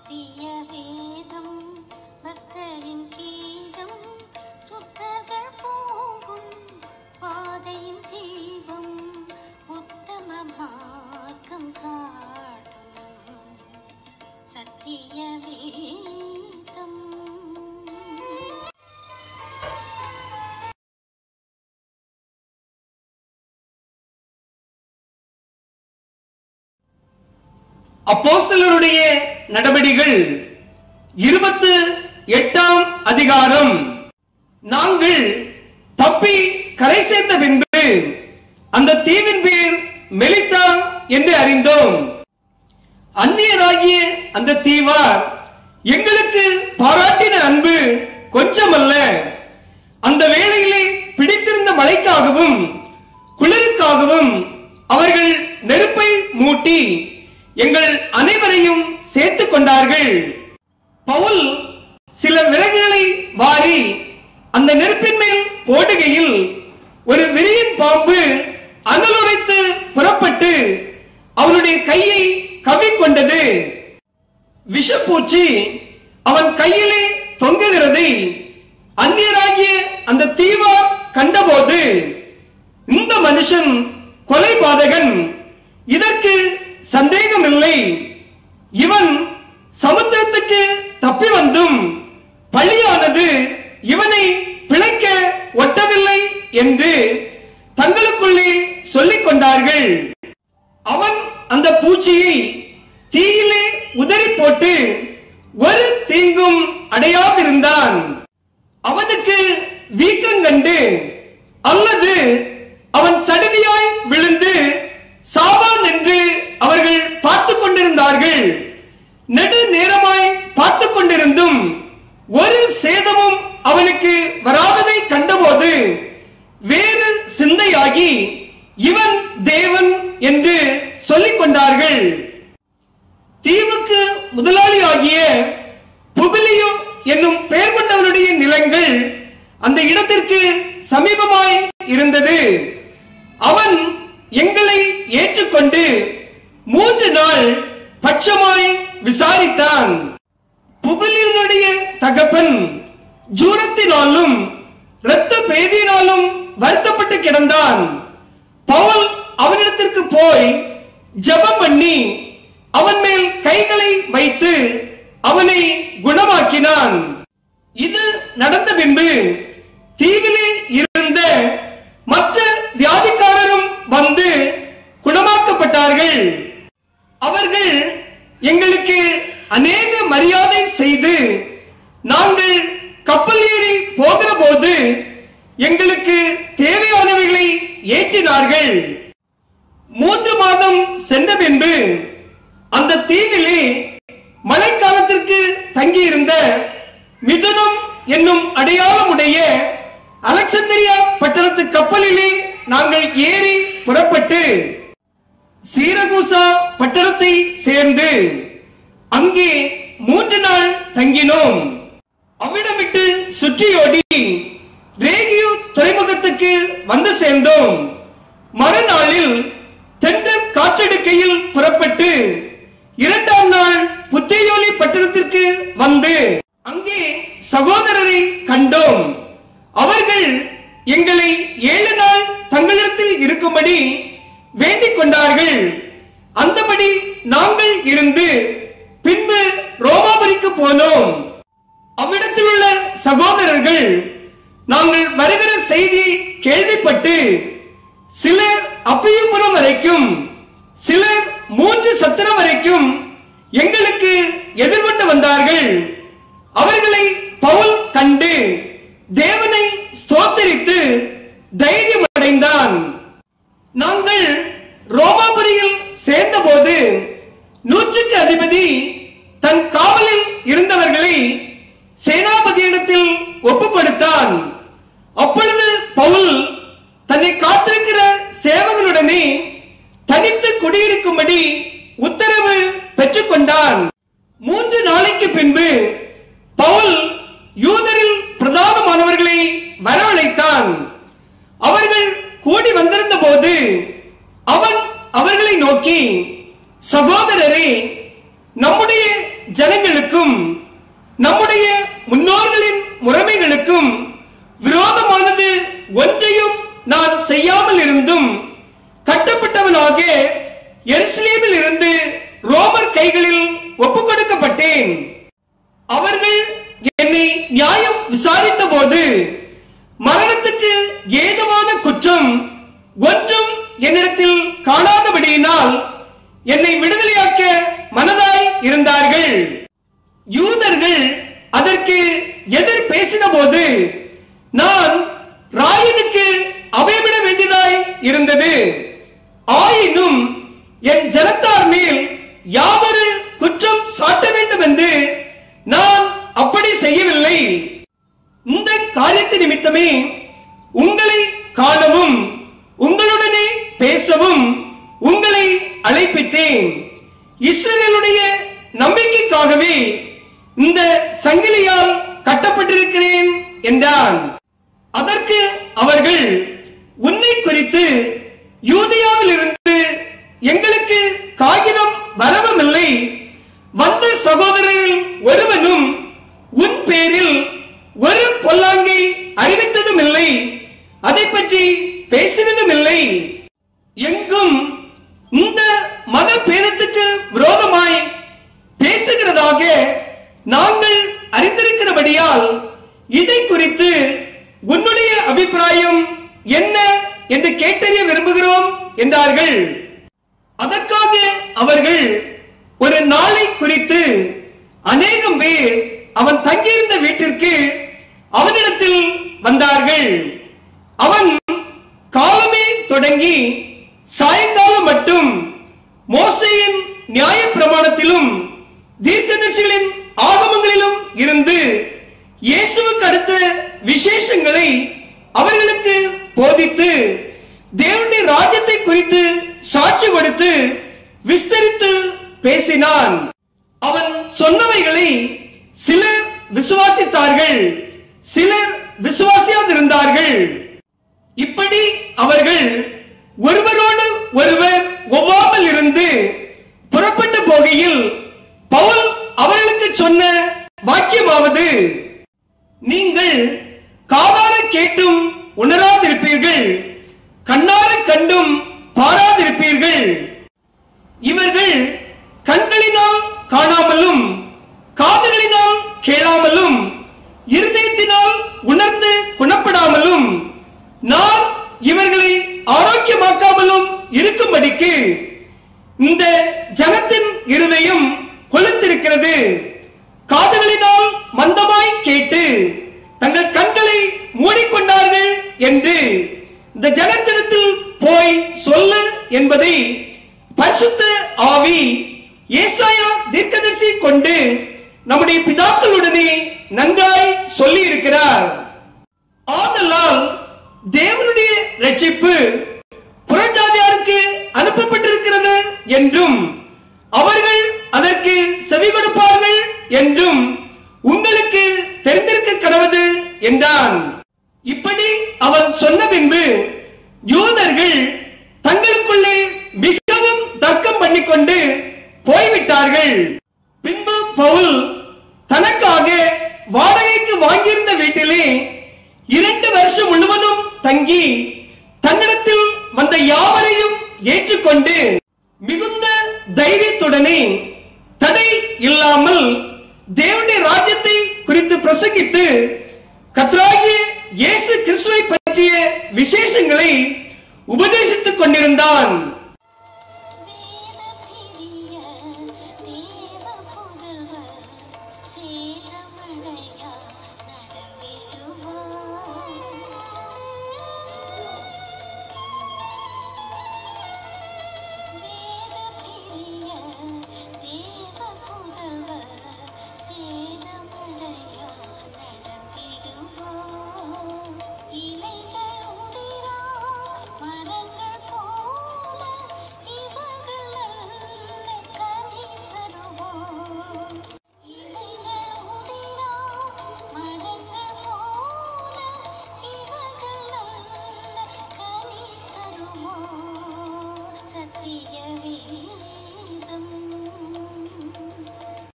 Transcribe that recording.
சத்திய வேதம் பக்தரின் கீதம் சுத்தர்கள் போகும் பாதையின் ஜீவம் உத்தம மார்க்கம் காட்டும் சத்திய வேதம் அப்போஸ்தலருடைய நடவடிகள் இருபத்து எட்டாம் அதிகாரம் நாங்கள் தப்பி கரை சேர்ந்த பின்பு அந்த தீவின் பேர் மெலித்தா என்று அறிந்தோம் அந்நியராகிய அந்த தீவார் எங்களுக்கு பாராட்டின அன்பு கொஞ்சமல்ல அந்த வேளையிலே பிடித்திருந்த மழைக்காகவும் குளிருக்காகவும் அவர்கள் நெருப்பை மூட்டி எங்கள் அனைவரையும் சேர்த்துக் கொண்டார்கள் பவுல் சில விறகுகளை வாரி அந்த நெருப்பின் மேல் போடுகையில் ஒரு விரியின் பாம்பு அனலுரைத்து புறப்பட்டு அவனுடைய கையை கவ்விக்கொண்டது விஷப்பூச்சி அவன் கையிலே தொங்குகிறதை அந்நியராகிய அந்த தீவா கண்டபோது இந்த மனுஷன் கொலைபாதகன் இதற்கு சந்தேகமில்லை இவன் சமுத்திரத்துக்கு தப்பி வந்தும் பழியானது இவனை பிழைக்க ஒட்டவில்லை என்று தங்களுக்குள்ளே சொல்லிக் கொண்டார்கள் அவன் அந்த பூச்சியை தீயிலே உதறி போட்டு ஒரு தீங்கும் அடையாதிருந்தான் அவனுக்கு வீக்கம் கண்டு அல்லது அவன் சடுதியாய் விழுந்து சாவான் என்று அவர்கள் பார்த்துக் கொண்டிருந்தார்கள் நெடு நேரமாய் பார்த்துக் கொண்டிருந்தும் ஒரு சேதமும் அவனுக்கு வராததை கண்டபோது வேறு சிந்தையாகி இவன் தேவன் என்று சொல்லிக் கொண்டார்கள் தீவுக்கு முதலாளியாகிய புபிலியோ என்னும் பெயர் கொண்டவனுடைய நிலங்கள் அந்த இடத்திற்கு சமீபமாய் இருந்தது அவன் எங்களை ஏற்றுக்கொண்டு மூன்று நாள் பட்சமாய் விசாரித்தான் புபிலியனுடைய தகப்பன் ஜூரத்தினாலும் இரத்த பேதியினாலும் வருத்தப்பட்டு கிடந்தான் பவுல் அவனிடத்திற்கு போய் ஜெபம் பண்ணி அவன் மேல் கைகளை வைத்து அவனை குணமாக்கினான் இது நடந்த பின்பு தீவிலே இருந்த மற்ற வியாதிக்காரரும் வந்து குணமாக்கப்பட்டார்கள் அவர்கள் எங்களுக்கு அநேக மரியாதை செய்து நாங்கள் கப்பல் ஏறி போகிற போது எங்களுக்கு தேவையானவைகளை ஏற்றினார்கள் மூன்று மாதம் சென்ற பின்பு அந்த தீவிலே மழைக்காலத்திற்கு தங்கியிருந்த மிதுனம் என்னும் அடையாளமுடைய அலெக்சந்திரியா பட்டணத்து கப்பலிலே நாங்கள் ஏறி புறப்பட்டு சீரகூசா பட்டணத்தை சேர்ந்து அங்கே மூன்று நாள் தங்கினோம் அவ்விடம் விட்டு சுற்றியோடி ரேகியு துறைமுகத்துக்கு வந்து சேர்ந்தோம் மறுநாளில் தென்றல் காற்றெடுக்கையில் புறப்பட்டு இரண்டாம் நாள் புத்தேயோலி பட்டணத்திற்கு வந்து அங்கே சகோதரரை கண்டோம் அவர்கள் எங்களை ஏழு நாள் தங்களிடத்தில் இருக்கும்படி வேண்டிக் கொண்டார்கள் அந்தபடி நாங்கள் இருந்து பின்பு ரோமாபுரிக்கு போனோம் அவ்விடத்தில் உள்ள சகோதரர்கள் நாங்கள் வருகிற செய்தியை கேள்விப்பட்டு சிலர் அப்பியபுரம் வரைக்கும் சிலர் மூன்று சத்திரம் வரைக்கும் எங்களுக்கு எதிர்கொண்டு வந்தார்கள் அவர்களை பவுல் கண்டு தேவனை ஸ்தோத்தரித்து தைரியம் அடைந்தான் நாங்கள் ரோமாபுரியில் சேர்ந்தபோது நூற்றுக்கு அதிபதி தன் காவலில் இருந்தவர்களை சேனாபதியிடத்தில் ஒப்புக் கொடுத்தான் அப்பொழுது பவுல் தன்னை காத்திருக்கிற சேவகனுடனே தனித்து குடியிருக்கும்படி உத்தரவு பெற்றுக்கொண்டான் மூன்று நாளைக்கு பின்பு பவுல் யூதரில் பிரதானமானவர்களை வரவழைத்தான் அவர்கள் கூடி வந்திருந்த போது அவன் அவர்களை நோக்கி சகோதரரே நம்முடைய ஜனங்களுக்கு ஒப்புக் கொடுக்கப்பட்டேன் அவர்கள் என்னை நியாயம் விசாரித்த போது மரணத்துக்கு ஏதுவான குற்றம் ஒன்றும் என்னிடத்தில் காணாதபடியினால் என்னை விடுதலையாக்க மனதாய் இருந்தார்கள் யூதர்கள் அதற்கு எதிர் பேசின போது நான் ராயனுக்கு அபயமிட வேண்டியதாய் இருந்தது ஆயினும் என் ஜனத்தார் மேல் யாவரு குற்றம் சாட்ட வேண்டும் என்று நான் அப்படி செய்யவில்லை இந்த காரியத்து நிமித்தமே உங்களை காணவும் உங்களுடனே பேசவும் உங்களை அழைப்பித்தேன் இஸ்ரவேலுடைய நம்பிக்கைக்காகவே இந்த சங்கிலியால் கட்டப்பட்டிருக்கிறேன் என்றான் அதற்கு அவர்கள் உன்னை குறித்து யூதியாவில் இருந்து எங்களுக்கு காகிதம் வரவுமில்லை வந்த சகோதரரில் ஒருவனும் உன் பேரில் ஒரு பொல்லாங்கை அறிவித்ததும் இல்லை அதை பற்றி பேசினதும் இல்லை எங்கும் இந்த மத பேதத்துக்கு விரோதமாய் பேசுகிறதாக நாங்கள் அறிந்திருக்கிறபடியால் இதை குறித்து உன்னுடைய அபிப்பிராயம் என்ன என்று கேட்டறிய விரும்புகிறோம் என்றார்கள் அதற்காக அவர்கள் ஒரு நாளை குறித்து அநேகம் பேர் அவன் தங்கியிருந்த வீட்டிற்கு அவனிடத்தில் வந்தார்கள் அவன் காலமே தொடங்கி சாயங்காலம் மட்டும் மோசையின் நியாய பிரமாணத்திலும் தீர்க்கதரிசிகளின் ஆகமங்களிலும் இருந்து இயேசுவுக்கு அடுத்த விசேஷங்களை அவர்களுக்கு போதித்து தேவனுடைய ராஜ்யத்தை குறித்து சாட்சி கொடுத்து விஸ்தரித்து பேசினான் அவன் சொன்னவைகளை சிலர் விசுவாசித்தார்கள் சிலர் விசுவாசியாதிருந்தார்கள் இப்படி அவர்கள் ஒருவரோடு ஒருவர் ஒவ்வாமல் இருந்து புறப்பட்டு போகையில் பவுல் அவர்களுக்கு சொன்ன வாக்கியமாவது நீங்கள் காதார கேட்டும் உணராதிருப்பீர்கள் கண்ணார கண்டும் பாராதிருப்பீர்கள் இவர்கள் கண்களினால் காணாமலும் காதுகளினால் கேளாமலும் இருதயத்தினால் உணர்ந்து குணப்படாமலும் நான் இவர்களை ஆரோக்கியமாக்காமலும் இருக்கும்படிக்கு இந்த ஜனத்தின் இருதயம் கொளுத்திருக்கிறது காதுகளினால் மந்தமாய் கேட்டு தங்கள் கண்களை மூடிக்கொண்டார்கள் என்று இந்த ஜனத்திடத்தில் போய் சொல்லு என்பதை பரிசுத்த ஆவி ஏசாயா தீர்க்கதரிசி கொண்டு நம்முடைய பிதாக்களுடனே நன்றாய் சொல்லி இருக்கிறார் ஆதலால் தேவனுடைய ரட்சிப்பு புறஜாதியாருக்கு அனுப்பப்பட்டிருக்கிறது என்றும் அவர்கள் அதற்கு செவி கொடுப்பார்கள் என்றும் உங்களுக்கு தெரிந்திருக்க கடவது என்றான் இப்படி அவன் சொன்ன பின்பு யூதர்கள் தங்களுக்குள்ளே மிகவும் தர்க்கம் பண்ணிக்கொண்டு போய்விட்டார்கள் பின்பு பவுல் தனக்காக வாடகைக்கு வாங்கியிருந்த வீட்டிலே இரண்டு வருஷம் முழுவதும் தங்கி தன்னிடத்தில் வந்த யாவரையும் ஏற்றுக்கொண்டு மிகுந்த தைரியத்துடனே தடை இல்லாமல் தேவனுடைய ராஜ்யத்தை குறித்து பிரசங்கித்து கத்ராகிய இயேசு கிறிஸ்துவை பற்றிய விசேஷங்களை உபதேசித்துக் கொண்டிருந்தான்